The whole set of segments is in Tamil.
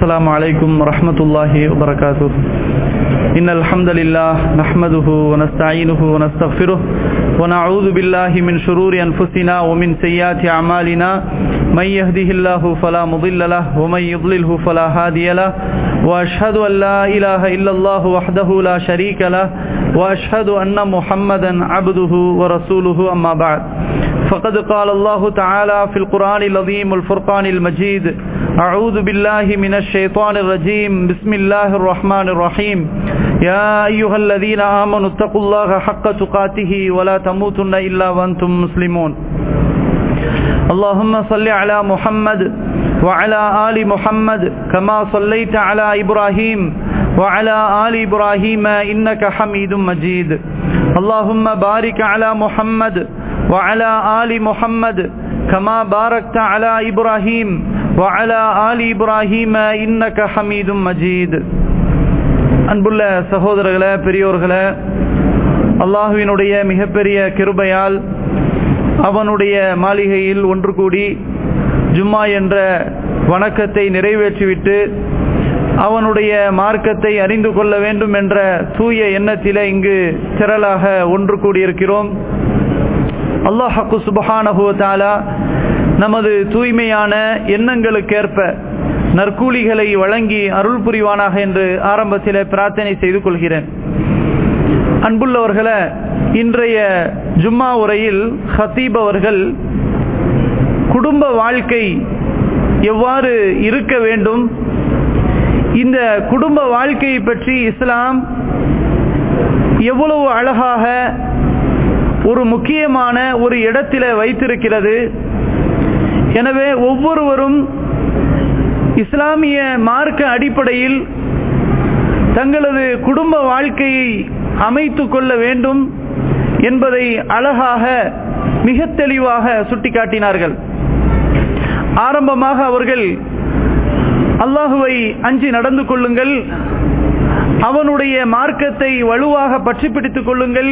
السلام عليكم ورحمة الله وبركاته إن الحمد لله نحمده ونستعينه ونستغفره ونعوذ بالله من شرور أنفسنا ومن سيئات أعمالنا من يهده الله فلا مضل له ومن يضلله فلا هادي له وأشهد أن لا إله إلا الله وحده لا شريك له وأشهد أن محمدا عبده ورسوله أما بعد فقد قال الله تعالى في القرآن العظيم الفرقان المجيد أعوذ بالله من الشيطان الرجيم بسم الله الرحمن الرحيم يا أيها الذين آمنوا اتقوا الله حق تقاته ولا تموتن إلا وأنتم مسلمون اللهم صل على محمد وعلى آل محمد كما صليت على إبراهيم وعلى آل إبراهيم إنك حميد مجيد اللهم بارك على محمد وعلى آل محمد كما باركت على إبراهيم وعلى آل إبراهيم إنك حميد مجيد அன்புள்ள சகோதரர்களே பெரியோர்களே அல்லாஹுவினுடைய மிகப்பெரிய கிருபையால் அவனுடைய மாளிகையில் ஒன்று கூடி ஜும்மா என்ற வணக்கத்தை நிறைவேற்றிவிட்டு அவனுடைய மார்க்கத்தை அறிந்து கொள்ள வேண்டும் என்ற தூய எண்ணத்தில இங்கு திரளாக ஒன்று கூடியிருக்கிறோம் அல்லாஹாக்கு சுபஹானஹுவத்தாலா நமது தூய்மையான எண்ணங்களுக்கேற்ப நற்கூலிகளை வழங்கி அருள் புரிவானாக என்று ஆரம்பத்தில் பிரார்த்தனை செய்து கொள்கிறேன் அன்புள்ளவர்களே இன்றைய ஜும்மா உரையில் ஹத்தீப் அவர்கள் குடும்ப வாழ்க்கை எவ்வாறு இருக்க வேண்டும் இந்த குடும்ப வாழ்க்கையை பற்றி இஸ்லாம் எவ்வளவு அழகாக ஒரு முக்கியமான ஒரு இடத்தில வைத்திருக்கிறது எனவே ஒவ்வொருவரும் இஸ்லாமிய மார்க்க அடிப்படையில் தங்களது குடும்ப வாழ்க்கையை அமைத்து கொள்ள வேண்டும் என்பதை அழகாக மிக தெளிவாக சுட்டிக்காட்டினார்கள் ஆரம்பமாக அவர்கள் அல்லாஹுவை அஞ்சி நடந்து கொள்ளுங்கள் அவனுடைய மார்க்கத்தை வலுவாக பற்றி பிடித்துக் கொள்ளுங்கள்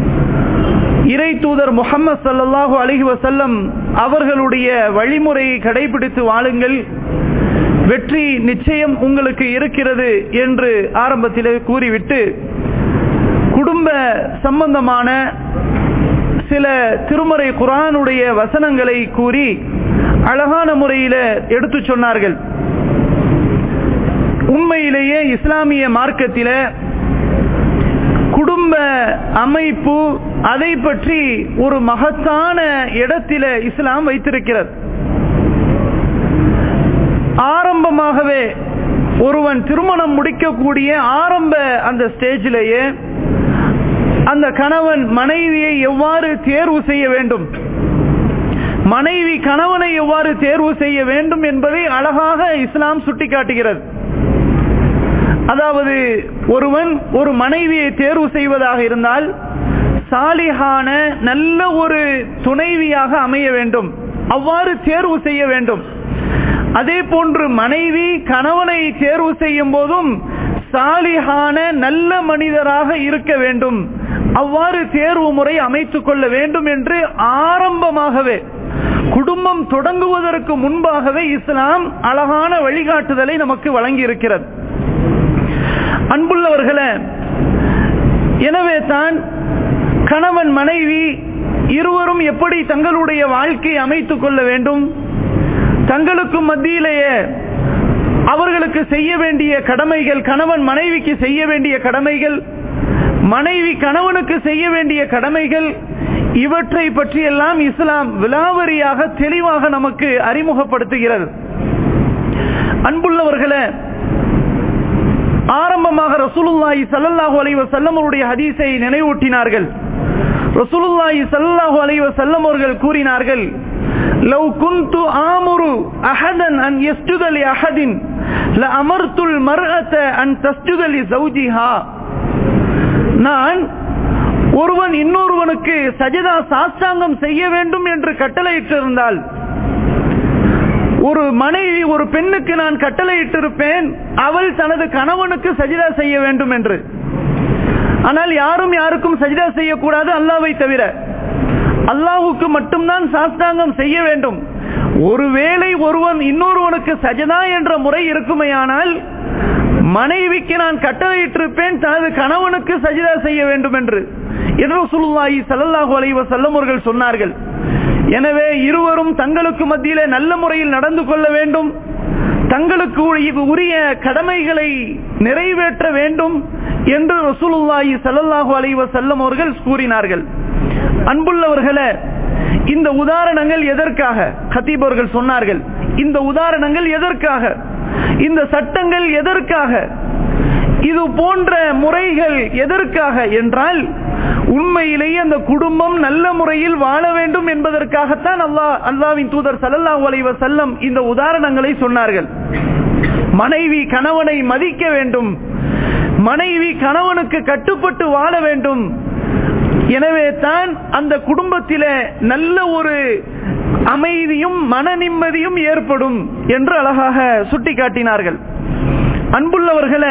இறை தூதர் முகமது சல்லாஹூ அலஹி வசல்லம் அவர்களுடைய வழிமுறையை கடைபிடித்து வாழுங்கள் வெற்றி நிச்சயம் உங்களுக்கு இருக்கிறது என்று ஆரம்பத்தில் கூறிவிட்டு குடும்ப சம்பந்தமான சில திருமறை குரானுடைய வசனங்களை கூறி அழகான முறையில் எடுத்து சொன்னார்கள் உண்மையிலேயே இஸ்லாமிய மார்க்கத்தில குடும்ப அமைப்பு அதை பற்றி ஒரு மகத்தான இடத்தில இஸ்லாம் வைத்திருக்கிறது ஆரம்பமாகவே ஒருவன் திருமணம் முடிக்கக்கூடிய ஆரம்ப அந்த ஸ்டேஜிலேயே அந்த கணவன் மனைவியை எவ்வாறு தேர்வு செய்ய வேண்டும் மனைவி கணவனை எவ்வாறு தேர்வு செய்ய வேண்டும் என்பதை அழகாக இஸ்லாம் சுட்டிக்காட்டுகிறது அதாவது ஒருவன் ஒரு மனைவியை தேர்வு செய்வதாக இருந்தால் சாலிகான நல்ல ஒரு துணைவியாக அமைய வேண்டும் அவ்வாறு தேர்வு செய்ய வேண்டும் அதே போன்று மனைவி கணவனை தேர்வு செய்யும் போதும் சாலிகான நல்ல மனிதராக இருக்க வேண்டும் அவ்வாறு தேர்வு முறை அமைத்துக் கொள்ள வேண்டும் என்று ஆரம்பமாகவே குடும்பம் தொடங்குவதற்கு முன்பாகவே இஸ்லாம் அழகான வழிகாட்டுதலை நமக்கு வழங்கி இருக்கிறது அன்புள்ளவர்களே எனவே தான் கணவன் மனைவி இருவரும் எப்படி தங்களுடைய வாழ்க்கையை அமைத்துக் கொள்ள வேண்டும் தங்களுக்கு மத்தியிலேயே அவர்களுக்கு செய்ய வேண்டிய கடமைகள் கணவன் மனைவிக்கு செய்ய வேண்டிய கடமைகள் மனைவி கணவனுக்கு செய்ய வேண்டிய கடமைகள் இவற்றை பற்றியெல்லாம் இஸ்லாம் விலாவரியாக தெளிவாக நமக்கு அறிமுகப்படுத்துகிறது அன்புள்ளவர்களே ஆரம்பமாக ரசூலுல்லாஹி சல்லல்லாஹு அலைஹி வஸல்லம் அவருடைய ஹதீஸை நினைவூட்டினார்கள் ரசூலுல்லாஹி சல்லல்லாஹு அலைஹி வஸல்லம் அவர்கள் கூறினார்கள் லவ் குன்து ஆமுரு அஹதன் அன் யஸ்ஜுத லி அஹதின் லஅமர்துல் மர்அத அன் தஸ்ஜுத லி ஜௌஜிஹா நான் ஒருவன் இன்னொருவனுக்கு சஜிதா சாஸ்தாங்கம் செய்ய வேண்டும் என்று கட்டளையிட்டிருந்தால் ஒரு மனைவி ஒரு பெண்ணுக்கு நான் கட்டளையிட்டிருப்பேன் அவள் தனது கணவனுக்கு சஜிதா செய்ய வேண்டும் என்று ஆனால் யாரும் யாருக்கும் சஜிதா செய்யக்கூடாது அல்லாவை தவிர அல்லாஹுக்கு மட்டும்தான் சாஸ்தாங்கம் செய்ய வேண்டும் ஒருவேளை ஒருவன் இன்னொருவனுக்கு சஜதா என்ற முறை இருக்குமையானால் மனைவிக்கு நான் கட்டளையிட்டிருப்பேன் தனது கணவனுக்கு சஜிதா செய்ய வேண்டும் என்று என்று சுல்லாஹி சல்லல்லாஹு அலைவ செல்லமுர்கள் சொன்னார்கள் எனவே இருவரும் தங்களுக்கு மத்தியிலே நல்ல முறையில் நடந்து கொள்ள வேண்டும் தங்களுக்கு உரிய கடமைகளை நிறைவேற்ற வேண்டும் என்று ரசூலுல்லாஹி சல்லல்லாஹு அலைவ செல்லம் அவர்கள் கூறினார்கள் அன்புள்ளவர்களே இந்த உதாரணங்கள் எதற்காக கத்தீப் அவர்கள் சொன்னார்கள் இந்த உதாரணங்கள் எதற்காக இந்த சட்டங்கள் எதற்காக இது போன்ற முறைகள் எதற்காக என்றால் உண்மையிலேயே அந்த குடும்பம் நல்ல முறையில் வாழ வேண்டும் என்பதற்காகத்தான் அல்லாஹ் அல்லாவின் தூதர் சல்லல்லாஹு அலைவ செல்லம் இந்த உதாரணங்களை சொன்னார்கள் மனைவி கணவனை மதிக்க வேண்டும் மனைவி கணவனுக்கு கட்டுப்பட்டு வாழ வேண்டும் எனவே தான் அந்த குடும்பத்தில நல்ல ஒரு அமைதியும் மன நிம்மதியும் ஏற்படும் என்று அழகாக சுட்டிக்காட்டினார்கள் அன்புள்ளவர்களை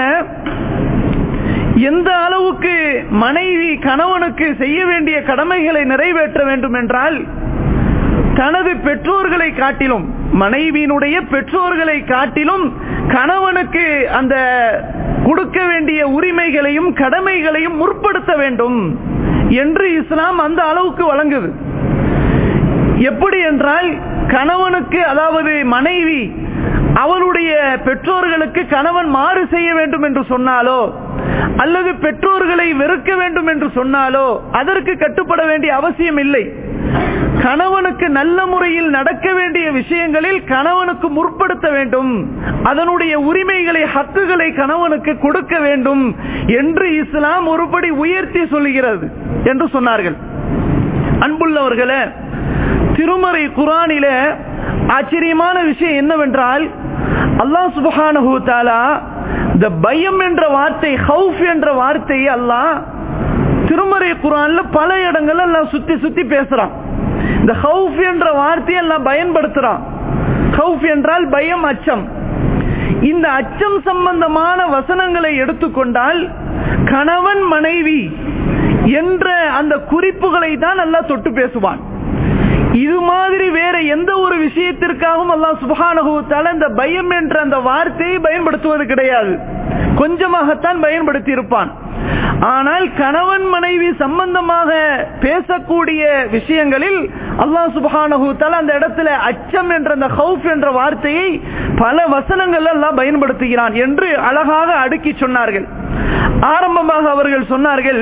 எந்த அளவுக்கு மனைவி கணவனுக்கு செய்ய வேண்டிய கடமைகளை நிறைவேற்ற வேண்டும் என்றால் தனது பெற்றோர்களை காட்டிலும் மனைவியினுடைய பெற்றோர்களை காட்டிலும் கணவனுக்கு அந்த கொடுக்க வேண்டிய உரிமைகளையும் கடமைகளையும் முற்படுத்த வேண்டும் என்று இஸ்லாம் அந்த அளவுக்கு வழங்குது எப்படி என்றால் கணவனுக்கு அதாவது மனைவி அவளுடைய பெற்றோர்களுக்கு கணவன் மாறு செய்ய வேண்டும் என்று சொன்னாலோ அல்லது பெற்றோர்களை வெறுக்க வேண்டும் என்று சொன்னாலோ அதற்கு கட்டுப்பட வேண்டிய அவசியம் இல்லை கணவனுக்கு நல்ல முறையில் நடக்க வேண்டிய விஷயங்களில் கணவனுக்கு முற்படுத்த வேண்டும் அதனுடைய உரிமைகளை ஹக்குகளை கணவனுக்கு கொடுக்க வேண்டும் என்று இஸ்லாம் ஒருபடி உயர்த்தி சொல்லுகிறது என்று சொன்னார்கள் அன்புள்ளவர்களே திருமறை குரானில ஆச்சரியமான விஷயம் என்னவென்றால் அல்லாஹ் சுபஹானஹு தாலா இந்த பயம் என்ற வார்த்தை ஹவுஃப் என்ற வார்த்தையை அல்லாஹ் திருமறை குரான்ல பல இடங்கள்ல எல்லாம் சுத்தி சுத்தி பேசுறான் இந்த ஹவுஃப் என்ற வார்த்தையை எல்லாம் பயன்படுத்துறான் ஹவுஃப் என்றால் பயம் அச்சம் இந்த அச்சம் சம்பந்தமான வசனங்களை எடுத்துக்கொண்டால் கணவன் மனைவி என்ற அந்த குறிப்புகளை தான் எல்லாம் தொட்டு பேசுவான் இது மாதிரி வேற எந்த ஒரு விஷயத்திற்காகவும் அல்லாஹ் சுபஹானகுத்தால இந்த பயம் என்ற அந்த வார்த்தையை பயன்படுத்துவது கிடையாது கொஞ்சமாகத்தான் பயன்படுத்தி இருப்பான் ஆனால் கணவன் மனைவி சம்பந்தமாக பேசக்கூடிய விஷயங்களில் அல்லாஹ் சுபஹானகுத்தால அந்த இடத்துல அச்சம் என்ற அந்த ஹவுஃப் என்ற வார்த்தையை பல வசனங்கள் எல்லாம் பயன்படுத்துகிறான் என்று அழகாக அடுக்கி சொன்னார்கள் ஆரம்பமாக அவர்கள் சொன்னார்கள்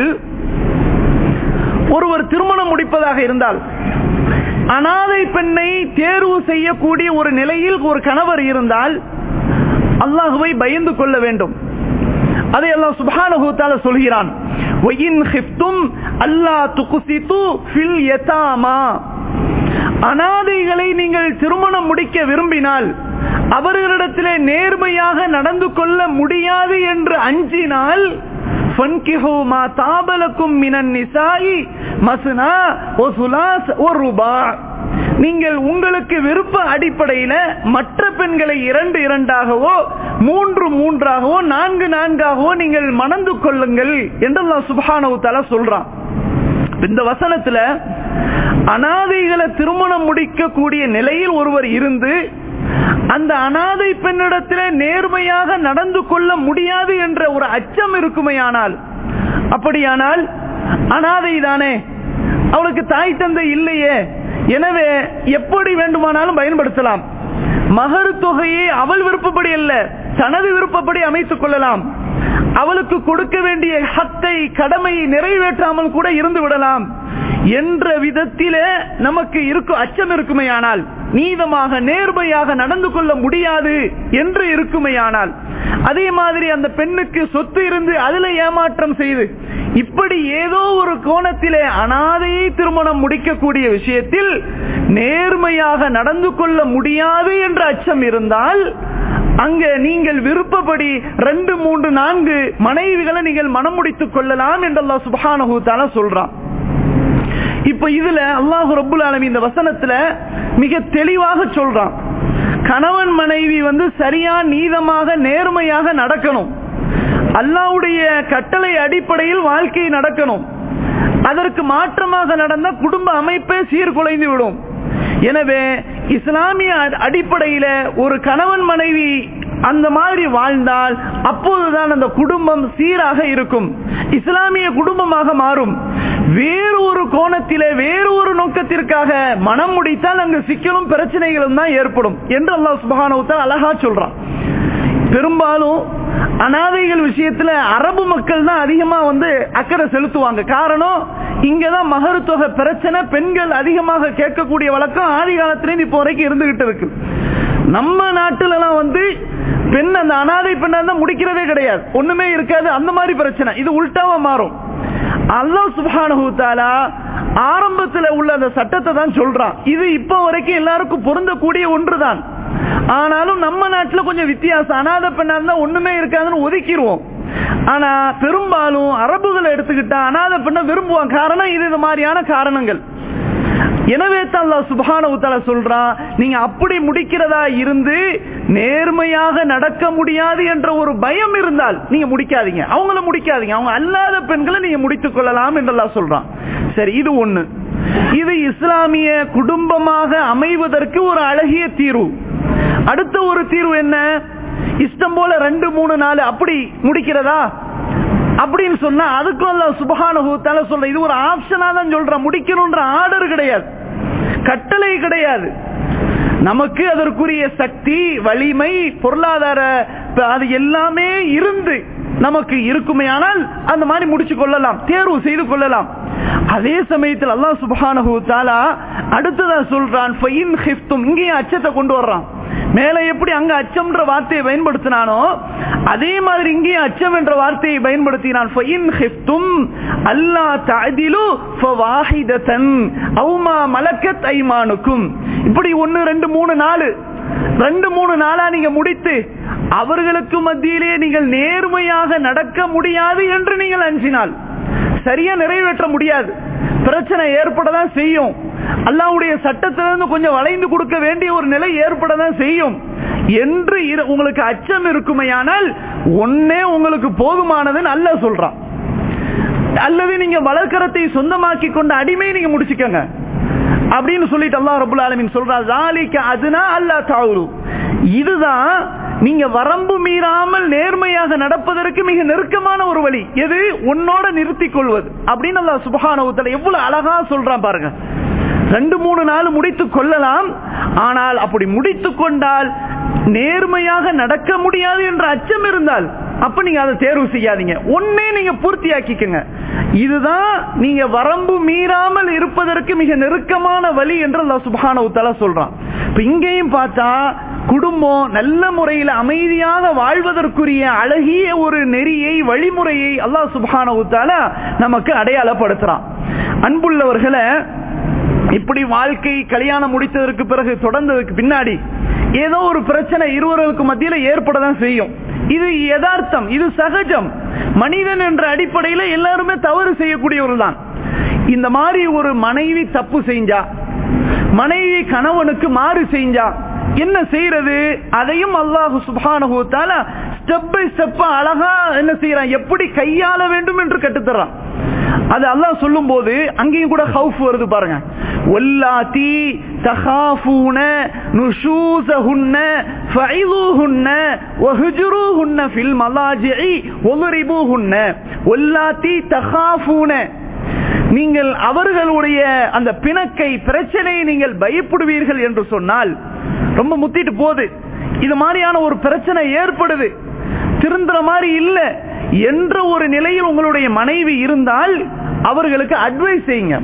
ஒருவர் திருமணம் முடிப்பதாக இருந்தால் அனாதை பெண்ணை தேர்வு செய்யக்கூடிய ஒரு நிலையில் ஒரு கணவர் இருந்தால் அல்லாஹுவை பயந்து கொள்ள வேண்டும் அதை அல்லாஹ் சுபானகுத்தால சொல்கிறான் அனாதைகளை நீங்கள் திருமணம் முடிக்க விரும்பினால் அவர்களிடத்திலே நேர்மையாக நடந்து கொள்ள முடியாது என்று அஞ்சினால் நீங்கள் உங்களுக்கு விருப்ப அடிப்படையில மற்ற பெண்களை இரண்டு இரண்டாகவோ மூன்று மூன்றாகவோ நான்கு நான்காகவோ நீங்கள் மணந்து கொள்ளுங்கள் என்று சுபானவு தலா சொல்றான் இந்த வசனத்துல அனாதைகளை திருமணம் முடிக்கக்கூடிய நிலையில் ஒருவர் இருந்து அந்த அனாதை பெண்ணிடத்தில் நேர்மையாக நடந்து கொள்ள முடியாது என்ற ஒரு அச்சம் இருக்குமையானால் அப்படியானால் அனாதை தானே அவளுக்கு தாய் தந்தை இல்லையே எனவே எப்படி வேண்டுமானாலும் பயன்படுத்தலாம் மகர் தொகையை அவள் விருப்பப்படி அல்ல தனது விருப்பப்படி அமைத்துக் கொள்ளலாம் அவளுக்கு கொடுக்க வேண்டிய ஹத்தை கடமையை நிறைவேற்றாமல் கூட இருந்து விடலாம் என்ற விதத்திலே நமக்கு இருக்கும் அச்சம் இருக்குமையானால் நீதமாக நேர்மையாக நடந்து கொள்ள முடியாது என்று இருக்குமையானால் அதே மாதிரி அந்த பெண்ணுக்கு சொத்து இருந்து அதுல ஏமாற்றம் செய்து இப்படி ஏதோ ஒரு கோணத்திலே அனாதையை திருமணம் முடிக்கக்கூடிய விஷயத்தில் நேர்மையாக நடந்து கொள்ள முடியாது என்ற அச்சம் இருந்தால் அங்க நீங்கள் விருப்பப்படி ரெண்டு மூன்று நான்கு மனைவிகளை நீங்கள் மனம் முடித்துக் கொள்ளலாம் என்று அல்லா சுபானஹூத்தால சொல்றான் இப்ப இதுல அல்லாஹு ரபுல் ஆலமி இந்த வசனத்துல மிக தெளிவாக சொல்றான் கணவன் மனைவி வந்து சரியா நீதமாக நேர்மையாக நடக்கணும் அல்லாவுடைய கட்டளை அடிப்படையில் வாழ்க்கை நடக்கணும் அதற்கு மாற்றமாக நடந்த குடும்ப அமைப்பே சீர்குலைந்து விடும் எனவே இஸ்லாமிய அடிப்படையில ஒரு கணவன் மனைவி அந்த மாதிரி வாழ்ந்தால் அப்போதுதான் அந்த குடும்பம் சீராக இருக்கும் இஸ்லாமிய குடும்பமாக மாறும் வேறு ஒரு கோணத்திலே வேறு ஒரு நோக்கத்திற்காக மனம் முடித்தால் அங்கு சிக்கலும் பிரச்சனைகளும் தான் ஏற்படும் என்று அல்லாஹ் சுபஹானவுத்தால் அழகா சொல்றான் பெரும்பாலும் அனாதைகள் விஷயத்துல அரபு மக்கள் தான் அதிகமா வந்து அக்கறை செலுத்துவாங்க காரணம் இங்கதான் மகரு தொகை பிரச்சனை பெண்கள் அதிகமாக கேட்கக்கூடிய வழக்கம் ஆதி காலத்திலேருந்து இப்போ வரைக்கும் இருந்துகிட்டு இருக்கு நம்ம நாட்டுல எல்லாம் வந்து பெண் அந்த அனாதை பெண்ணா இருந்தா முடிக்கிறதே கிடையாது ஒண்ணுமே இருக்காது அந்த மாதிரி பிரச்சனை இது உல்டாவா மாறும் அல்லாஹ் சுப்ஹானஹு தஆலா ஆரம்பத்துல உள்ள அந்த சட்டத்தை தான் சொல்றான் இது இப்போ வரைக்கும் எல்லாருக்கும் பொருந்தக்கூடிய ஒன்றுதான் ஆனாலும் நம்ம நாட்டுல கொஞ்சம் வித்தியாசம் அனாதை பெண்ணா இருந்தா ஒண்ணுமே இருக்காதுன்னு ஒதுக்கிடுவோம் ஆனா பெரும்பாலும் அரபுகளை எடுத்துக்கிட்டா அனாதை பெண்ணை விரும்புவாங்க காரணம் இது இது மாதிரியான காரணங்கள் எனவே தான் அல்லாஹ் சுப்ஹானஹு தஆலா சொல்றான் நீங்க அப்படி முடிக்கிறதா இருந்து நேர்மையாக நடக்க முடியாது என்ற ஒரு பயம் இருந்தால் நீங்க முடிக்காதீங்க அவங்கள முடிக்காதீங்க அவங்க அல்லாத பெண்களை நீங்க முடித்துக் கொள்ளலாம் என்று அல்லாஹ் சொல்றான் சரி இது ஒண்ணு இது இஸ்லாமிய குடும்பமாக அமைவதற்கு ஒரு அழகிய தீர்வு அடுத்த ஒரு தீர்வு என்ன இஷ்டம் போல ரெண்டு மூணு நாலு அப்படி முடிக்கிறதா அப்படின்னு சொன்னா அதுக்கும் அல்ல சுபகானுபவத்தால சொல்ற இது ஒரு ஆப்ஷனா தான் சொல்ற முடிக்கணும்ன்ற ஆர்டர் கிடையாது கட்டளை கிடையாது நமக்கு அதற்குரிய சக்தி வலிமை பொருளாதார அது எல்லாமே இருந்து நமக்கு இருக்குமே ஆனால் அந்த மாதிரி முடிச்சு கொள்ளலாம் தேர்வு செய்து கொள்ளலாம் அதே சமயத்தில் அல்லாஹ் சுபஹானஹு தஆலா அடுத்ததா சொல்றான் ஃபைன் ஹிஃப்தும் இங்கேயும் அச்சத்தை கொண்டு வர்றான் மேல எப்படி அங்க அச்சம்ன்ற வார்த்தையை பயன்படுத்தினானோ அதே மாதிரி இங்கேயும் அச்சம் என்ற வார்த்தையை பயன்படுத்தினான் ஃபைன் ஹிஃப்தும் அல்லா தஅதிலு ஃபவாஹிததன் அவுமா மலக்கத் ஐமானுக்கும் இப்படி ஒன்னு ரெண்டு மூணு நாலு ரெண்டு மூணு நாளா நீங்க முடித்து அவர்களுக்கு மத்தியிலே நீங்கள் நேர்மையாக நடக்க முடியாது என்று நீங்கள் அஞ்சினால் சரியா நிறைவேற்ற முடியாது பிரச்சனை ஏற்படதான் செய்யும் அல்லாவுடைய சட்டத்திலிருந்து கொஞ்சம் வளைந்து கொடுக்க வேண்டிய ஒரு நிலை ஏற்படதான் செய்யும் என்று உங்களுக்கு அச்சம் இருக்குமையானால் ஒன்னே உங்களுக்கு போதுமானதுன்னு அல்ல சொல்றான் அல்லது நீங்க வளர்க்கறத்தை சொந்தமாக்கி கொண்ட அடிமை நீங்க முடிச்சுக்கோங்க அப்படின்னு சொல்லிட்டு அல்லா ரபுல் ஆலமின் சொல்றான் அதுனா அல்லா தாவுரு இதுதான் நீங்க வரம்பு மீறாமல் நேர்மையாக நடப்பதற்கு மிக நெருக்கமான ஒரு வழி எது உன்னோட நிறுத்திக் கொள்வது அப்படின்னு அல்லா சுபகானவத்தில் எவ்வளவு அழகா சொல்றான் பாருங்க ரெண்டு மூணு நாள் முடித்துக் கொள்ளலாம் ஆனால் அப்படி முடித்துக் கொண்டால் நேர்மையாக நடக்க முடியாது என்ற அச்சம் இருந்தால் அப்ப நீங்க அதை தேர்வு செய்யாதீங்க ஒன்னே நீங்க பூர்த்தியாக்கிக்கங்க இதுதான் நீங்க வரம்பு மீறாமல் இருப்பதற்கு மிக நெருக்கமான வழி என்று அல்லா சுபான உத்தால சொல்றான் இப்ப இங்கேயும் பார்த்தா குடும்பம் நல்ல முறையில் அமைதியாக வாழ்வதற்குரிய அழகிய ஒரு நெறியை வழிமுறையை அல்லாஹ் சுபான உத்தால நமக்கு அடையாளப்படுத்துறான் அன்புள்ளவர்களை இப்படி வாழ்க்கை கல்யாணம் முடித்ததற்கு பிறகு தொடர்ந்ததுக்கு பின்னாடி ஏதோ ஒரு பிரச்சனை இருவர்களுக்கு மத்தியில ஏற்படதான் செய்யும் இது யதார்த்தம் இது சகஜம் மனிதன் என்ற அடிப்படையில எல்லாருமே தவறு செய்யக்கூடியவர்கள் தான் இந்த மாதிரி ஒரு மனைவி தப்பு செஞ்சா மனைவி கணவனுக்கு மாறு செஞ்சா என்ன செய்யறது அதையும் அல்லாஹு சுபானுத்தால ஸ்டெப் பை ஸ்டெப்பா அழகா என்ன செய்யறான் எப்படி கையாள வேண்டும் என்று கட்டுத்தரான் அது அல்லாஹ் சொல்லும் போது அங்கேயும் கூட ஹவுஃப் வருது பாருங்க ஒல்லாத்தி தகாஃபூன நுஷூசஹுன்ன ஃபைலூஹுன்ன வஹுஜுரூஹுன்ன ஃபில் மலாஜிஇ வலரிபூஹுன்ன ஒல்லாத்தி தகாஃபூன நீங்கள் அவர்களுடைய அந்த பிணக்கை பிரச்சனையை நீங்கள் பயப்படுவீர்கள் என்று சொன்னால் ரொம்ப முத்திட்டு போகுது இது மாதிரியான ஒரு பிரச்சனை ஏற்படுது திருந்துற மாதிரி இல்ல என்ற ஒரு நிலையில் உங்களுடைய மனைவி இருந்தால் அவர்களுக்கு அட்வைஸ் செய்யுங்க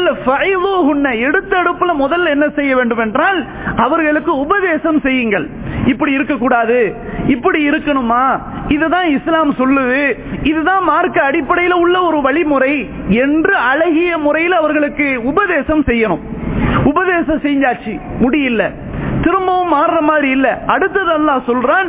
முதல்ல எடுத்த அடுப்புல முதல்ல என்ன செய்ய வேண்டும் என்றால் அவர்களுக்கு உபதேசம் செய்யுங்கள் இப்படி இருக்கக்கூடாது இப்படி இருக்கணுமா இதுதான் இஸ்லாம் சொல்லுது இதுதான் மார்க்க அடிப்படையில் உள்ள ஒரு வழிமுறை என்று அழகிய முறையில் அவர்களுக்கு உபதேசம் செய்யணும் உபதேசம் செஞ்சாச்சு முடியல திரும்பவும் மாறுற மாதிரி இல்ல அடுத்தது அல்லாஹ் சொல்றான்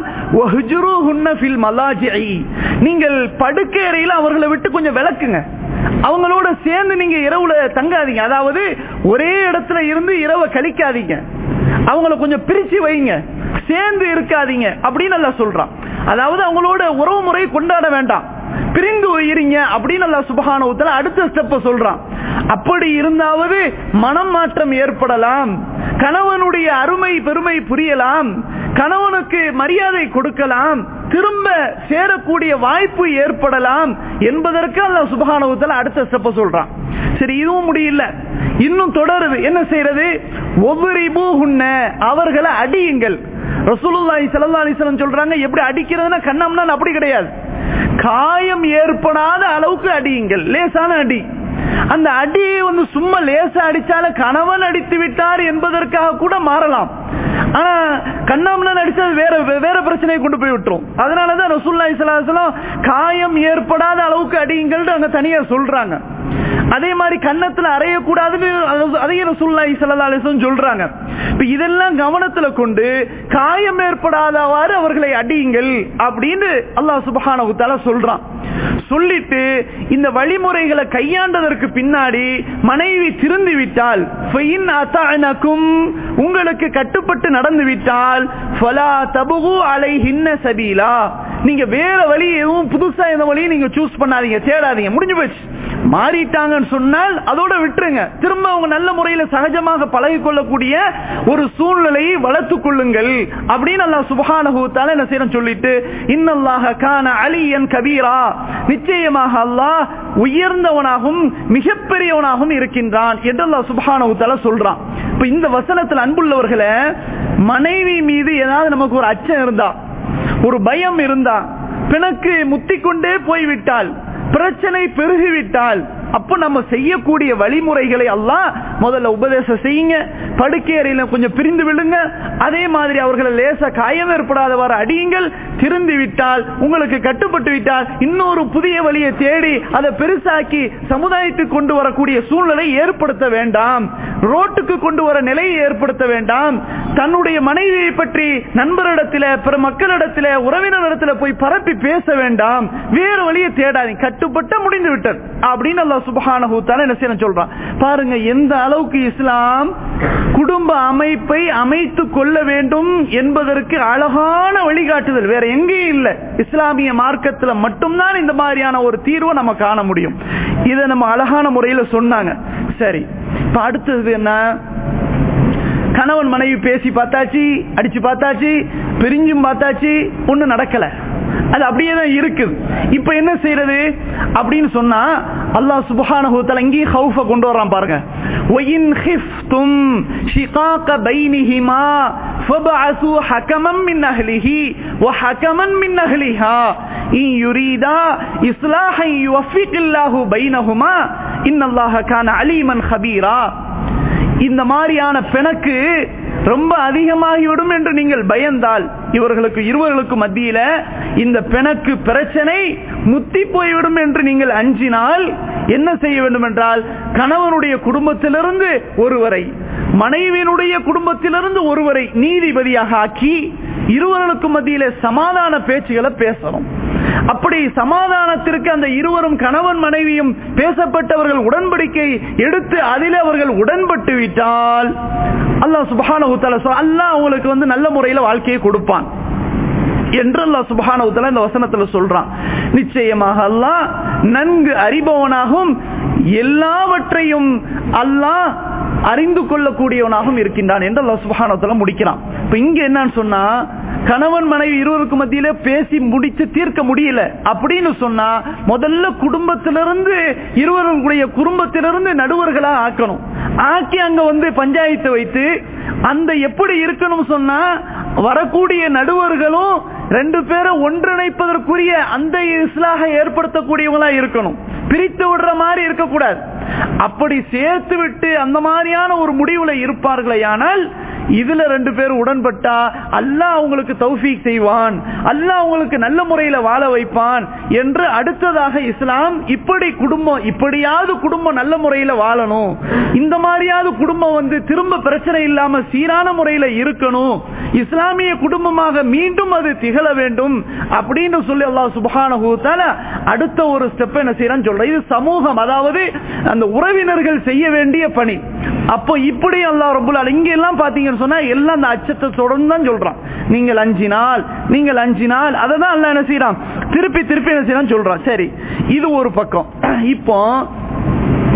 நீங்கள் படுக்கை அறையில அவர்களை விட்டு கொஞ்சம் விளக்குங்க அவங்களோட சேர்ந்து நீங்க இரவுல தங்காதீங்க அதாவது ஒரே இடத்துல இருந்து இரவை கழிக்காதீங்க அவங்கள கொஞ்சம் பிரிச்சு வைங்க சேர்ந்து இருக்காதீங்க அப்படின்னு நல்லா சொல்றான் அதாவது அவங்களோட உறவு முறை கொண்டாட வேண்டாம் பிரிந்து இருங்க அப்படின்னு அல்லா சுபகானவத்துல அடுத்த ஸ்டெப்ப சொல்றான் அப்படி இருந்தாவது மனம் மாற்றம் ஏற்படலாம் கணவனுடைய அருமை பெருமை புரியலாம் கணவனுக்கு மரியாதை கொடுக்கலாம் திரும்ப சேரக்கூடிய வாய்ப்பு ஏற்படலாம் என்பதற்கு அல்ல சுபகானவத்தில் அடுத்த ஸ்டெப்ப சொல்றான் சரி இதுவும் முடியல இன்னும் தொடருது என்ன செய்யறது ஒவ்வொரு பூகுன்ன அவர்களை அடியுங்கள் ரசூலுல்லாஹி ஸல்லல்லாஹு அலைஹி வஸல்லம் சொல்றாங்க எப்படி அடிக்கிறதுனா கண்ணம்னா அப்படி கிடையாது காயம் ஏற்படாத அளவுக்கு அடியுங்கள் லேசான அடி அந்த அடியை வந்து சும்மா லேசா அடிச்சால கணவன் அடித்து விட்டார் என்பதற்காக கூட மாறலாம் ஆனா கண்ணாமலன் அடிச்சது வேற வேற பிரச்சனையை கொண்டு போய் விட்டுரும் அதனாலதான் ரசூல்லா இஸ்லாம் காயம் ஏற்படாத அளவுக்கு அடியுங்கள் அங்க தனியா சொல்றாங்க அதே மாதிரி கன்னத்துல அறையக்கூடாதுன்னு அதையும் ரசூல்லா இஸ்லா அலிஸ்லம் சொல்றாங்க இப்ப இதெல்லாம் கவனத்துல கொண்டு காயம் ஏற்படாதவாறு அவர்களை அடியுங்கள் அப்படின்னு அல்லாஹ் சுபஹான சொல்றான் சொல்லிட்டு இந்த வழிமுறைகளை கையாண்டதற்கு பின்னாடி மனைவி திருந்து விட்டால் உங்களுக்கு கட்டுப்பட்டு நடந்து விட்டால் சபீலா நீங்க வேற வழி எதுவும் புதுசா இந்த வழியை நீங்க சூஸ் பண்ணாதீங்க தேடாதீங்க முடிஞ்சு போச்சு மாறிட்டாங்கன்னு சொன்னால் அதோட விட்டுருங்க திரும்ப அவங்க நல்ல முறையில சகஜமாக பழகி கொள்ளக்கூடிய ஒரு சூழ்நிலையை வளர்த்துக் கொள்ளுங்கள் அப்படின்னு அல்லா சுபகானகுத்தால என்ன செய்யணும் சொல்லிட்டு இன்னல்லாக கான அலியன் கபீரா நிச்சயமாக அல்லாஹ் உயர்ந்தவனாகவும் மிகப்பெரியவனாகவும் இருக்கின்றான் என்று அல்லா சுபகானகுத்தால சொல்றான் இப்ப இந்த வசனத்தில் அன்புள்ளவர்களை மனைவி மீது ஏதாவது நமக்கு ஒரு அச்சம் இருந்தா ஒரு பயம் இருந்தா பிணக்கு முத்திக்கொண்டே போய்விட்டால் பிரச்சனை பெருகிவிட்டால் அப்ப நம்ம செய்யக்கூடிய வழிமுறைகளை எல்லாம் முதல்ல உபதேசம் செய்யுங்க படுக்கை அறையில கொஞ்சம் பிரிந்து விடுங்க அதே மாதிரி அவர்களை லேச காயம் ஏற்படாதவாறு அடியுங்கள் திருந்து விட்டால் உங்களுக்கு கட்டுப்பட்டு விட்டால் இன்னொரு புதிய வழியை தேடி அதை பெருசாக்கி சமுதாயத்துக்கு கொண்டு வரக்கூடிய சூழ்நிலை ஏற்படுத்த வேண்டாம் ரோட்டுக்கு கொண்டு வர நிலையை ஏற்படுத்த வேண்டாம் தன்னுடைய மனைவியை பற்றி நண்பரிடத்தில் பிற மக்களிடத்தில் உறவினரிடத்தில் போய் பரப்பி பேச வேண்டாம் வேறு வழியை தேடாதீங்க கட்டுப்பட்ட முடிந்து விட்டது அப்படின்னு அல்லா சுபஹானஹு என்ன செய்ய சொல்றான் பாருங்க எந்த அளவுக்கு இஸ்லாம் குடும்ப அமைப்பை அமைத்து கொள்ள வேண்டும் என்பதற்கு அழகான வழிகாட்டுதல் வேற எங்கேயும் இல்லை இஸ்லாமிய மார்க்கத்துல மட்டும்தான் இந்த மாதிரியான ஒரு தீர்வை நம்ம காண முடியும் இதை நம்ம அழகான முறையில சொன்னாங்க சரி இப்ப அடுத்தது என்ன கணவன் மனைவி பேசி பார்த்தாச்சு அடிச்சு பார்த்தாச்சு பிரிஞ்சும் பார்த்தாச்சு ஒன்னும் நடக்கல அது அப்படியே தான் இருக்குது இப்ப என்ன செய்யறது அப்படின்னு சொன்னா அல்லாஹ் சுபஹானஹு தஆலா இங்கே ஹவுஃப கொண்டு வரான் பாருங்க வயின் ஹிஃப்தும் ஷிகாக பைனிஹிமா فبعثوا حكما من أهله وحكما من أهلها إن يريدا إصلاحا يوفق الله بينهما إن الله كان عليما خبيرا இந்த மாதிரியான பிணக்கு ரொம்ப அதிகமாகிவிடும் என்று நீங்கள் பயந்தால் இவர்களுக்கு இருவர்களுக்கு மத்தியில இந்த பிணக்கு பிரச்சனை முத்தி போய்விடும் என்று நீங்கள் அஞ்சினால் என்ன செய்ய வேண்டும் என்றால் கணவனுடைய குடும்பத்திலிருந்து ஒருவரை மனைவியினுடைய குடும்பத்திலிருந்து ஒருவரை நீதிபதியாக ஆக்கி இருவர்களுக்கு மத்தியில சமாதான பேச்சுகளை பேசணும் அப்படி சமாதானத்திற்கு அந்த இருவரும் கணவன் மனைவியும் பேசப்பட்டவர்கள் உடன்படிக்கை எடுத்து அதில் அவர்கள் உடன்பட்டு விட்டால் அல்லாஹ் சுபஹான அல்லாஹ் அவங்களுக்கு வந்து நல்ல முறையில வாழ்க்கையை கொடுப்பான் என்று அல்லாஹ் சுபஹான இந்த வசனத்துல சொல்றான் நிச்சயமாக அல்லாஹ் நன்கு அறிபவனாகவும் எல்லாவற்றையும் அல்லாஹ் அறிந்து கொள்ளக்கூடியவனாகவும் இருக்கின்றான் என்று அல்லாஹ் சுபஹானத்துல முடிக்கிறான் இப்ப இங்க என்னன்னு சொன்னா கணவன் மனைவி இருவருக்கு மத்தியில பேசி முடிச்சு தீர்க்க முடியல அப்படின்னு சொன்னா முதல்ல குடும்பத்திலிருந்து இருவருடைய குடும்பத்திலிருந்து நடுவர்களா ஆக்கணும் ஆக்கி அங்க வந்து பஞ்சாயத்து வைத்து அந்த எப்படி இருக்கணும் சொன்னா வரக்கூடிய நடுவர்களும் ரெண்டு பேரை ஒன்றிணைப்பதற்குரிய அந்த இஸ்லாக ஏற்படுத்தக்கூடியவங்களா இருக்கணும் பிரித்து விடுற மாதிரி இருக்கக்கூடாது அப்படி சேர்த்து விட்டு அந்த மாதிரியான ஒரு முடிவுல இருப்பார்களே ஆனால் இதுல ரெண்டு பேர் உடன்பட்டா அல்லாஹ் அவங்களுக்கு தௌஃபீக் செய்வான் அல்லாஹ் அவங்களுக்கு நல்ல முறையில வாழ வைப்பான் என்று அடுத்ததாக இஸ்லாம் இப்படி குடும்பம் இப்படியாவது குடும்பம் நல்ல முறையில வாழணும் இந்த மாதிரியாவது குடும்பம் வந்து திரும்ப பிரச்சனை இல்லாம சீரான முறையில இருக்கணும் இஸ்லாமிய குடும்பமாக மீண்டும் அது திகழ வேண்டும் அப்படின்னு சொல்லி அல்லாஹ் சுபஹான அடுத்த ஒரு ஸ்டெப் என்ன செய்யறான்னு சொல்ற இது சமூகம் அதாவது அந்த உறவினர்கள் செய்ய வேண்டிய பணி அப்போ இப்படி அல்லா ரபுல் இங்க எல்லாம் பாத்தீங்கன்னு சொன்னா எல்லாம் அந்த அச்சத்தை தொடர்ந்து தான் சொல்றான் நீங்கள் அஞ்சினால் நீங்கள் அஞ்சினால் அதை தான் அல்ல என்ன செய்யறான் திருப்பி திருப்பி என்ன செய்யறான் சொல்றான் சரி இது ஒரு பக்கம் இப்போ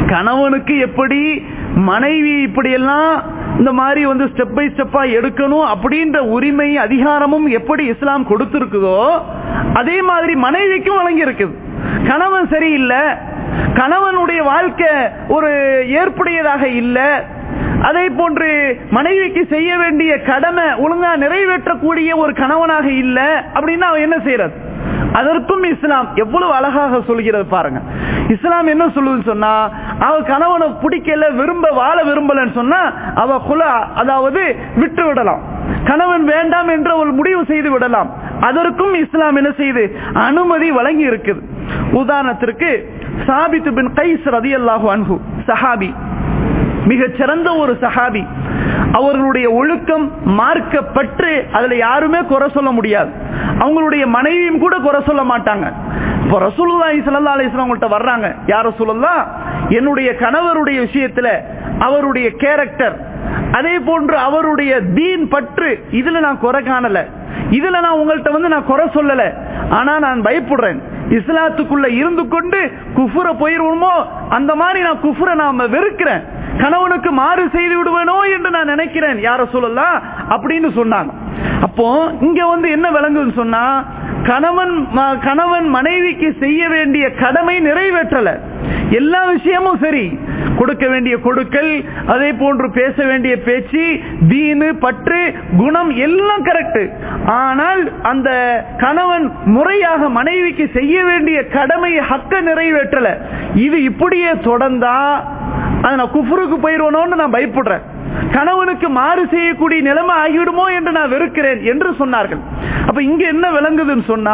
கணவனுக்கு எப்படி மனைவி இப்படியெல்லாம் இந்த மாதிரி வந்து ஸ்டெப் பை ஸ்டெப்பா எடுக்கணும் அப்படின்ற உரிமை அதிகாரமும் எப்படி இஸ்லாம் கொடுத்திருக்குதோ அதே மாதிரி மனைவிக்கும் வழங்கி இருக்குது கணவன் சரியில்லை கணவனுடைய வாழ்க்கை ஒரு ஏற்புடையதாக இல்லை அதே போன்று மனைவிக்கு செய்ய வேண்டிய கடமை ஒழுங்கா நிறைவேற்றக்கூடிய ஒரு கணவனாக இல்லை அப்படின்னா அவன் என்ன செய்யறது அதற்கும் இஸ்லாம் எவ்வளவு அழகாக சொல்கிறது பாருங்க இஸ்லாம் என்ன சொல்லுதுன்னு சொன்னா அவ கணவனை பிடிக்கல விரும்ப வாழ விரும்பலன்னு சொன்னா அவ குல அதாவது விட்டு விடலாம் கணவன் வேண்டாம் என்ற ஒரு முடிவு செய்து விடலாம் அதற்கும் இஸ்லாம் என்ன செய்து அனுமதி வழங்கி இருக்குது உதாரணத்திற்கு சாபித்து பின் கைஸ் ரதி அல்லாஹு அன்ஹு சஹாபி மிகச் சிறந்த ஒரு சஹாபி அவர்களுடைய ஒழுக்கம் மார்க்கப்பற்று அதுல யாருமே குறை சொல்ல முடியாது அவங்களுடைய மனைவியும் கூட குறை சொல்ல மாட்டாங்க இப்போ ரசூலுல்லாஹி ஸல்லல்லாஹு அலைஹி வஸல்லம் உங்கள்ட்ட வர்றாங்க யார் ரசூலுல்லாஹ் என்னுடைய கணவருடைய விஷயத்துல அவருடைய கேரக்டர் அதே போன்று அவருடைய தீன் பற்று இதுல நான் குறை காணல இதுல நான் உங்கள்ட்ட வந்து நான் குறை சொல்லல ஆனா நான் பயப்படுறேன் இஸ்லாத்துக்குள்ள இருந்து கொண்டு குஃபுர போயிருவோமோ அந்த மாதிரி நான் குஃபுர நாம வெறுக்கிறேன் கணவனுக்கு மாறு செய்து விடுவேனோ என்று நான் நினைக்கிறேன் யார சொல்லலாம் அப்படின்னு சொன்னாங்க அப்போ இங்க வந்து என்ன விளங்குதுன்னு சொன்னா கணவன் கணவன் மனைவிக்கு செய்ய வேண்டிய கடமை நிறைவேற்றல எல்லா விஷயமும் சரி கொடுக்க வேண்டிய கொடுக்கல் அதே போன்று பேச வேண்டிய பேச்சு தீனு பற்று குணம் எல்லாம் கரெக்ட் ஆனால் அந்த கணவன் முறையாக மனைவிக்கு செய்ய வேண்டிய கடமையை ஹக்க நிறைவேற்றல இது இப்படியே தொடர்ந்தா நான் குஃபுருக்கு போயிருவனோன்னு நான் பயப்படுறேன் கணவனுக்கு மாறு செய்யக்கூடிய நிலைமை ஆகிவிடுமோ என்று நான் வெறுக்கிறேன் என்று சொன்னார்கள் அப்ப இங்க என்ன விளங்குதுன்னு சொன்னா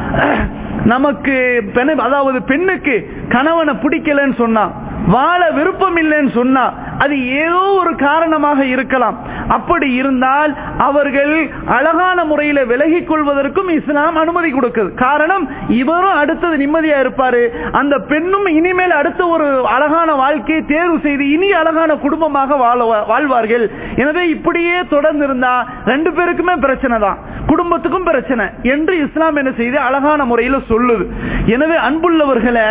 நமக்கு அதாவது பெண்ணுக்கு கணவனை பிடிக்கலன்னு சொன்னா வாழ விருப்பம் இல்லைன்னு சொன்னா அது ஏதோ ஒரு காரணமாக இருக்கலாம் அப்படி இருந்தால் அவர்கள் அழகான முறையில விலகிக் கொள்வதற்கும் இஸ்லாம் அனுமதி கொடுக்குது காரணம் இவரும் அடுத்தது நிம்மதியா இருப்பாரு அந்த பெண்ணும் இனிமேல் அடுத்த ஒரு அழகான வாழ்க்கையை தேர்வு செய்து இனி அழகான குடும்பமாக வாழ்வார்கள் எனவே இப்படியே தொடர்ந்து இருந்தா ரெண்டு பேருக்குமே பிரச்சனை தான் குடும்பத்துக்கும் பிரச்சனை என்று இஸ்லாம் என்ன செய்து அழகான முறையில சொல்லுது எனவே அன்புள்ளவர்களை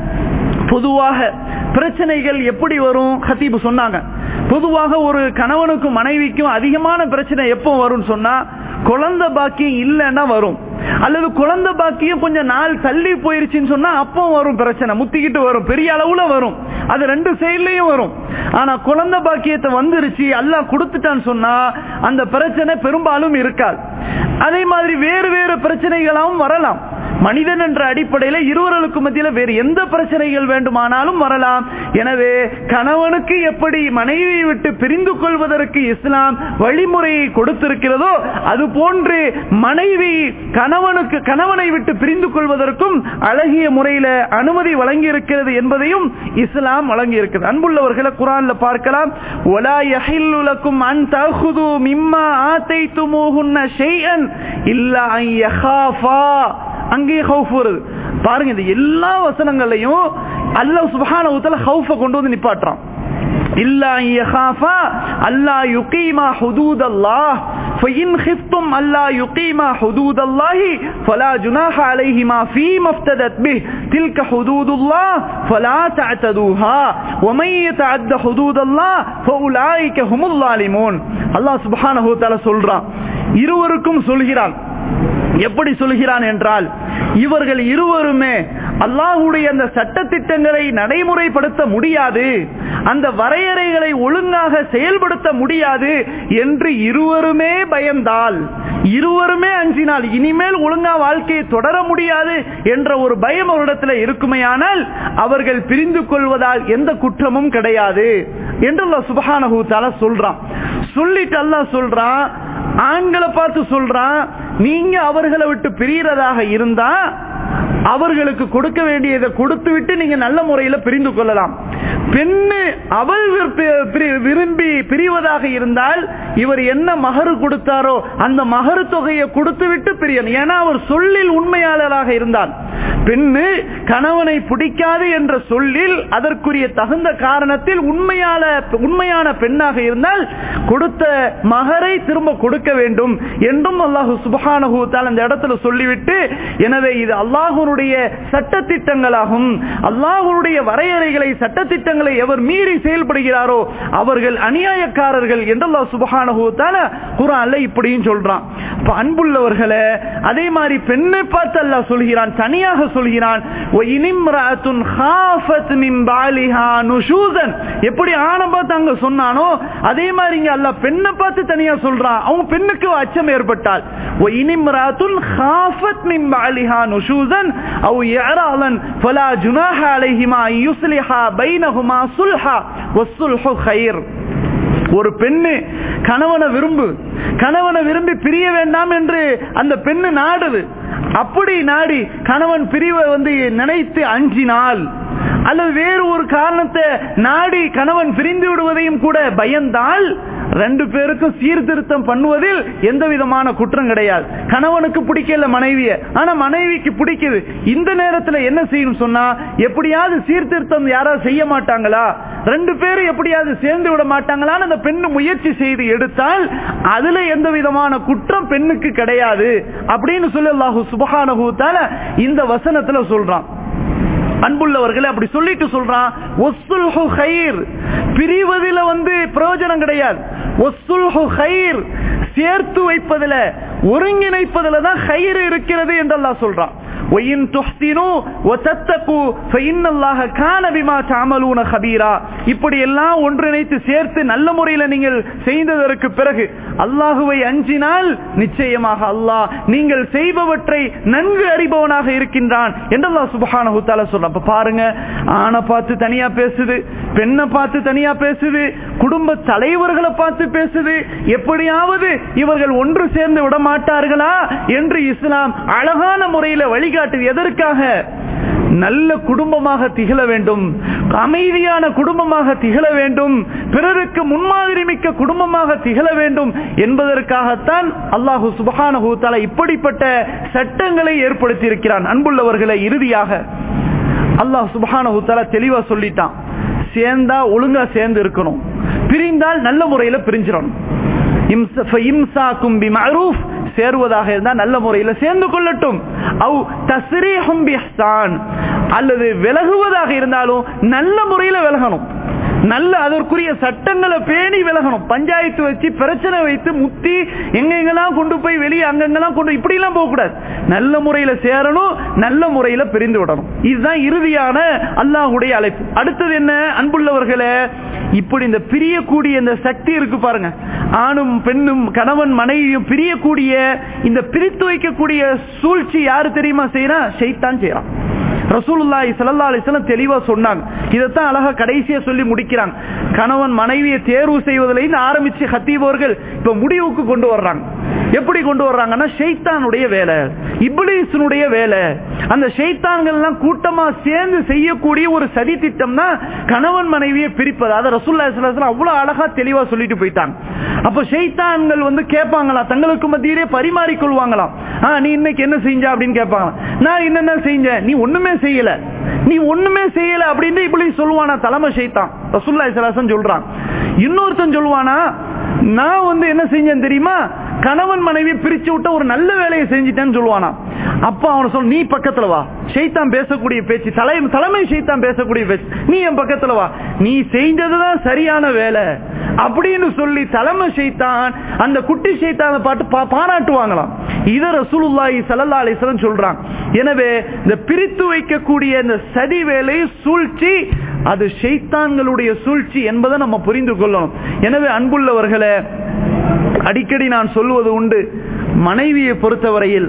பொதுவாக பிரச்சனைகள் எப்படி வரும் ஹத்தீபு சொன்னாங்க பொதுவாக ஒரு கணவனுக்கும் மனைவிக்கும் அதிகமான பிரச்சனை எப்போ வரும்னு சொன்னா குழந்தை பாக்கியம் இல்லைன்னா வரும் அல்லது குழந்தை பாக்கியம் கொஞ்சம் நாள் தள்ளி போயிருச்சுன்னு சொன்னா அப்போ வரும் பிரச்சனை முத்திக்கிட்டு வரும் பெரிய அளவுல வரும் அது ரெண்டு சைட்லயும் வரும் ஆனா குழந்தை பாக்கியத்தை வந்துருச்சு எல்லாம் கொடுத்துட்டான்னு சொன்னா அந்த பிரச்சனை பெரும்பாலும் இருக்காது அதே மாதிரி வேறு வேறு பிரச்சனைகளாகவும் வரலாம் மனிதன் என்ற அடிப்படையில் இருவர்களுக்கு மத்தியில வேறு எந்த பிரச்சனைகள் வேண்டுமானாலும் வரலாம் எனவே கணவனுக்கு எப்படி மனைவியை விட்டு பிரிந்து கொள்வதற்கு இஸ்லாம் வழிமுறையை கொடுத்திருக்கிறதோ அது போன்று மனைவி கணவனுக்கு கணவனை விட்டு பிரிந்து கொள்வதற்கும் அழகிய முறையில அனுமதி வழங்கி இருக்கிறது என்பதையும் இஸ்லாம் வழங்கி இருக்கிறது அன்புள்ளவர்களை குரான்ல பார்க்கலாம் ஒலா யஹில்லுலக்கும் அன் தகுது மிம்மா ஆத்தைத்துமோகுன்ன ஷைஅன் இல்லா அன் யஹாஃபா அங்கேயே ஹவுஃப் வருது பாருங்க இந்த எல்லா வசனங்களையும் அல்லாஹ் சுபஹானஹு வ தஆலா ஹவுஃப கொண்டு வந்து நிப்பாட்டுறான் إلا أن يخافا ألا يقيما حدود الله فإن خفتم ألا يقيما حدود الله فلا جناح عليهما فيما افتدت به تلك حدود الله فلا تعتدوها ومن يتعد حدود الله فأولئك هم الظالمون الله سبحانه وتعالى சொல்றான் இருவருக்கும் சொல்கிறான் எப்படி சொல்கிறான் என்றால் இவர்கள் இருவருமே அல்லாஹுடைய அந்த சட்டத்திட்டங்களை நடைமுறைப்படுத்த முடியாது அந்த வரையறைகளை ஒழுங்காக செயல்படுத்த முடியாது என்று இருவருமே பயந்தால் இருவருமே அஞ்சினால் இனிமேல் ஒழுங்கா வாழ்க்கையை தொடர முடியாது என்ற ஒரு பயம் அவரிடத்தில் இருக்குமையானால் அவர்கள் பிரிந்து கொள்வதால் எந்த குற்றமும் கிடையாது என்று அல்லாஹ் சுபஹானஹு தஆலா சொல்றான் சொல்லிட்டு அல்லாஹ் சொல்றான் ஆண்களை பார்த்து சொல்றான் நீங்க அவர்களை விட்டு பிரியறதாக இருந்தா அவர்களுக்கு கொடுக்க வேண்டியதை கொடுத்து விட்டு நீங்க நல்ல முறையில பிரிந்து கொள்ளலாம் பெண்ணு அவள் விரும்பி பிரிவதாக இருந்தால் இவர் என்ன மகரு கொடுத்தாரோ அந்த மகரு தொகையை கொடுத்து விட்டு பிரியணும் ஏன்னா அவர் சொல்லில் உண்மையாளராக இருந்தால் பெண்ணு கணவனை பிடிக்காது என்ற சொல்லில் அதற்குரிய தகுந்த காரணத்தில் உண்மையான உண்மையான பெண்ணாக இருந்தால் கொடுத்த மகரை திரும்ப கொடுக்க வேண்டும் என்றும் அல்லாஹு சுபஹானஹூத்தால் அந்த இடத்துல சொல்லிவிட்டு எனவே இது அல்லாஹுடைய சட்டத்திட்டங்களாகும் அல்லாஹுடைய வரையறைகளை சட்டத்திட்டங்களை எவர் மீறி செயல்படுகிறாரோ அவர்கள் அநியாயக்காரர்கள் என்று அல்லாஹ் சுபஹானஹூத்தால குரான்ல இப்படியும் சொல்றான் அப்ப அன்புள்ளவர்களே அதே மாதிரி பெண்ணை பார்த்து அல்லாஹ் சொல்கிறான் தனியாக சொல்கிறான் எப்படி ஆணை பார்த்து அங்க சொன்னானோ அதே மாதிரி இங்க அல்ல பெண்ணை பார்த்து தனியா சொல்றான் அவங்க பெண்ணுக்கு அச்சம் ஏற்பட்டால் ஒரு பெண்ணு கணவனை விரும்பு கணவனை விரும்பி பிரிய வேண்டாம் என்று அந்த பெண்ணு நாடுது அப்படி நாடி கணவன் பிரிவை வந்து நினைத்து அஞ்சினால் அல்லது வேறு ஒரு காரணத்தை நாடி கணவன் பிரிந்து விடுவதையும் கூட பயந்தால் ரெண்டு பேருக்கும் சீர்திருத்தம் பண்ணுவதில் எந்த விதமான குற்றம் கிடையாது கணவனுக்கு பிடிக்கல மனைவிய ஆனா மனைவிக்கு பிடிக்குது இந்த நேரத்தில் என்ன செய்யணும் சொன்னா எப்படியாவது சீர்திருத்தம் யாராவது செய்ய மாட்டாங்களா ரெண்டு பேரும் எப்படியாவது சேர்ந்து விட மாட்டாங்களான்னு அந்த பெண்ணு முயற்சி செய்து எடுத்தால் அதுல எந்த விதமான குற்றம் பெண்ணுக்கு கிடையாது அப்படின்னு சொல்லி அல்லாஹு சுபஹானஹூத்தால இந்த வசனத்துல சொல்றான் அன்புள்ளவர்களை அப்படி சொல்லிட்டு சொல்றான் பிரிவதில வந்து பிரயோஜனம் கிடையாது சேர்த்து வைப்பதில் ஒருங்கிணைப்பதில் தான் கயிறு இருக்கிறது என்று அல்லாஹ் சொல்றான் இப்படி எல்லாம் ஒன்றிணைத்து சேர்த்து நல்ல முறையில் நீங்கள் செய்ததற்கு பிறகு அல்லாஹுவை அஞ்சினால் நிச்சயமாக அல்லாஹ் நீங்கள் செய்பவற்றை நன்கு அறிபவனாக இருக்கின்றான் என்று அல்லாஹ் சுபஹானஹு தஆலா சொல்றான் அப்ப பாருங்க ஆணை பார்த்து தனியா பேசுது பெண்ணை பார்த்து தனியா பேசுது குடும்ப தலைவர்களை பார்த்து பேசுது எப்படியாவது இவர்கள் ஒன்று சேர்ந்து விட மாட்டார்களா என்று இஸ்லாம் அழகான முறையில் வழிகாட்டுது எதற்காக நல்ல குடும்பமாக திகழ வேண்டும் அமைதியான குடும்பமாக திகழ வேண்டும் பிறருக்கு முன்மாதிரி மிக்க குடும்பமாக திகழ வேண்டும் என்பதற்காகத்தான் அல்லாஹு சுபஹானஹு தஆலா இப்படிப்பட்ட சட்டங்களை ஏற்படுத்தி இருக்கிறான் அன்புள்ளவர்களை இறுதியாக அல்லாஹ் சுபஹானஹு தஆலா தெளிவா சொல்லிட்டான் சேர்ந்தா ஒழுங்கா சேர்ந்து இருக்கணும் பிரிந்தால் நல்ல முறையில பிரிஞ்சிடணும் இம்சாக்கும் பி மஅரூஃப் சேருவதாக இருந்தால் நல்ல முறையில் சேர்ந்து கொள்ளட்டும் அவ் தஸ்ரீஹும் பிஹ்சான் அல்லது விலகுவதாக இருந்தாலும் நல்ல முறையில் விலகணும் நல்ல அதற்குரிய சட்டங்களை பேணி விலகணும் பஞ்சாயத்து வச்சு பிரச்சனை வைத்து முத்தி எங்கெங்கெல்லாம் கொண்டு போய் வெளியே அங்கெங்கெல்லாம் கொண்டு இப்படி எல்லாம் போக கூடாது நல்ல முறையில சேரணும் நல்ல முறையில பிரிந்து விடணும் இதுதான் இறுதியான அல்லாஹுடைய அழைப்பு அடுத்தது என்ன அன்புள்ளவர்களே இப்படி இந்த பிரியக்கூடிய இந்த சக்தி இருக்கு பாருங்க ஆணும் பெண்ணும் கணவன் மனைவியும் பிரியக்கூடிய இந்த பிரித்து வைக்கக்கூடிய சூழ்ச்சி யாரு தெரியுமா செய்யறான் ஷைத்தான் செய்யறான் ரசூலுல்லாஹி ஸல்லல்லாஹு அலைஹி வஸல்லம் தெளிவா சொன்னாங்க இதைத்தான் அழகா கடைசியா சொல்லி முடிக்கிறாங்க கணவன் மனைவியை தேர்வு செய்வதிலிருந்து ஆரம்பிச்சு ஹத்தீபவர்கள் இப்ப முடிவுக்கு கொண்டு வர்றாங்க எப்படி கொண்டு வர்றாங்கன்னா ஷைத்தானுடைய வேலை இப்ளீஸனுடைய வேலை அந்த ஷைத்தான்கள் எல்லாம் கூட்டமா சேர்ந்து செய்யக்கூடிய ஒரு சதி திட்டம் தான் கணவன் மனைவியை பிரிப்பது அதை ரசூல்லா ஸல்லல்லாஹு அவ்வளவு அழகா தெளிவா சொல்லிட்டு போயிட்டாங்க அப்ப ஷைத்தான்கள் வந்து கேட்பாங்களா தங்களுக்கு மத்தியிலே பரிமாறிக்கொள்வாங்களாம் ஆ நீ இன்னைக்கு என்ன செஞ்ச அப்படின்னு கேட்பாங்க நான் என்னென்ன செஞ்சேன் நீ ஒண்ணுமே செய்யல நீ ஒண்ணுமே செய்யல அப்படின்னு இப்படி சொல்லுவானா தலைமை ஷைத்தான் ரசூல்லா ஸல்லல்லாஹு சொல்றான் இன்னொருத்தன் சொல்லுவானா நான் வந்து என்ன செஞ்சேன் தெரியுமா கணவன் மனைவி பிரிச்சு விட்ட ஒரு நல்ல வேலையை செஞ்சிட்டேன்னு சொல்லுவானா அப்ப அவனை சொல் நீ பக்கத்துல வா ஷைத்தான் பேசக்கூடிய பேச்சு தலை தலைமை ஷைத்தான் பேசக்கூடிய பேச்சு நீ என் பக்கத்துல வா நீ செஞ்சதுதான் சரியான வேலை அப்படின்னு சொல்லி தலைமை ஷைத்தான் அந்த குட்டி ஷைத்தான பாட்டு பா- பாராட்டுவாங்களாம் இத ரசூலுல்லாஹி ஸல்லல்லாஹு அலைஹி வஸல்லம் சொல்றாங்க எனவே இந்த பிரித்து வைக்கக்கூடிய இந்த சதி வேலை சூழ்ச்சி அது ஷைத்தான்களுடைய சூழ்ச்சி என்பதை நம்ம புரிந்து கொள்ளணும் எனவே அன்புள்ளவர்களே அடிக்கடி நான் சொல்லுவது உண்டு மனைவியை பொறுத்தவரையில்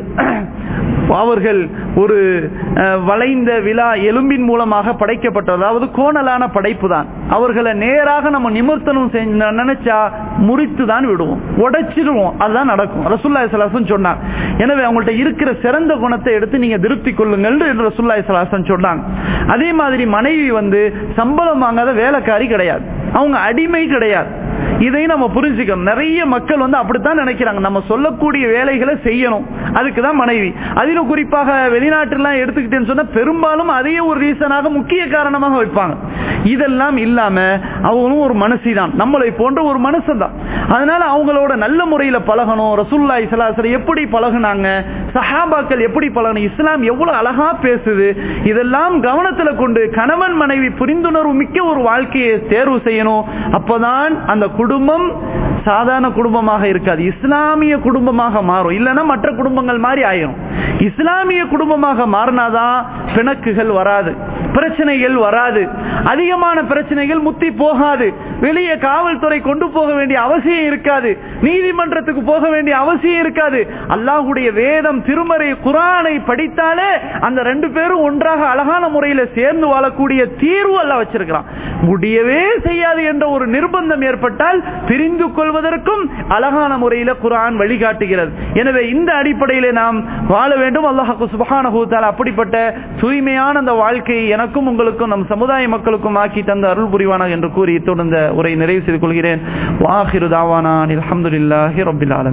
அவர்கள் ஒரு அஹ், வளைந்த விழா எலும்பின் மூலமாக படைக்கப்பட்ட அதாவது கோணலான படைப்பு தான் அவர்களை நேராக நம்ம நிமிர்த்தனம் செஞ்ச நினைச்சா முறித்து தான் விடுவோம் உடைச்சிடுவோம் அதுதான் நடக்கும் ரசுல்லா சலாசன் சொன்னாங்க எனவே அவங்கள்ட்ட இருக்கிற சிறந்த குணத்தை எடுத்து நீங்க திருப்தி கொள்ளுங்கள் என்று ரசுல்லா சலாசன் சொன்னாங்க அதே மாதிரி மனைவி வந்து சம்பளம் வாங்காத வேலைக்காரி கிடையாது அவங்க அடிமை கிடையாது இதை நம்ம புரிஞ்சுக்கணும் நிறைய மக்கள் வந்து அப்படித்தான் நினைக்கிறாங்க நம்ம சொல்லக்கூடிய வேலைகளை செய்யணும் அதுக்கு தான் மனைவி அதிலும் குறிப்பாக வெளிநாட்டுலாம் எடுத்துக்கிட்டேன்னு சொன்னா பெரும்பாலும் அதையே ஒரு ரீசனாக முக்கிய காரணமாக வைப்பாங்க இதெல்லாம் இல்லாம அவங்களும் ஒரு மனசி தான் நம்மளை போன்ற ஒரு மனுஷன் தான் அதனால அவங்களோட நல்ல முறையில பழகணும் ரசூல்லாய் சலாசரை எப்படி பழகுனாங்க சஹாபாக்கள் எப்படி பழகணும் இஸ்லாம் எவ்வளவு அழகா பேசுது இதெல்லாம் கவனத்துல கொண்டு கணவன் மனைவி புரிந்துணர்வு மிக்க ஒரு வாழ்க்கையை தேர்வு செய்யணும் அப்பதான் அந்த குடும்பம் சாதாரண குடும்பமாக இருக்காது இஸ்லாமிய குடும்பமாக மாறும் இல்லைன்னா மற்ற குடும்பங்கள் மாதிரி ஆயிரும் இஸ்லாமிய குடும்பமாக மாறினாதான் பிணக்குகள் வராது பிரச்சனைகள் வராது அதிகமான பிரச்சனைகள் முத்தி போகாது வெளியே காவல்துறை கொண்டு போக வேண்டிய அவசியம் இருக்காது நீதிமன்றத்துக்கு போக வேண்டிய அவசியம் இருக்காது அல்லாஹுடைய வேதம் திருமறை குரானை படித்தாலே அந்த ரெண்டு பேரும் ஒன்றாக அழகான முறையில் சேர்ந்து வாழக்கூடிய தீர்வு அல்ல வச்சிருக்கிறான் முடியவே செய்யாது என்ற ஒரு நிர்பந்தம் ஏற்பட்டால் பிரிந்து கொள்வதற்கும் அழகான முறையில் குரான் வழிகாட்டுகிறது எனவே இந்த அடிப்படையிலே நாம் வாழ வேண்டும் அல்லாஹு சுபஹானஹூத்தால் அப்படிப்பட்ட தூய்மையான அந்த வாழ்க்கையை எனக்கும் உங்களுக்கும் நம் சமுதாய மக்களுக்கும் ஆக்கி தந்த அருள் புரிவானாக என்று கூறி தொடர்ந்த உரை நிறைவு செய்து கொள்கிறேன் வாஹிரு தாவானா அல்ஹம்துலில்லாஹி ரப்பில் ஆலமீன்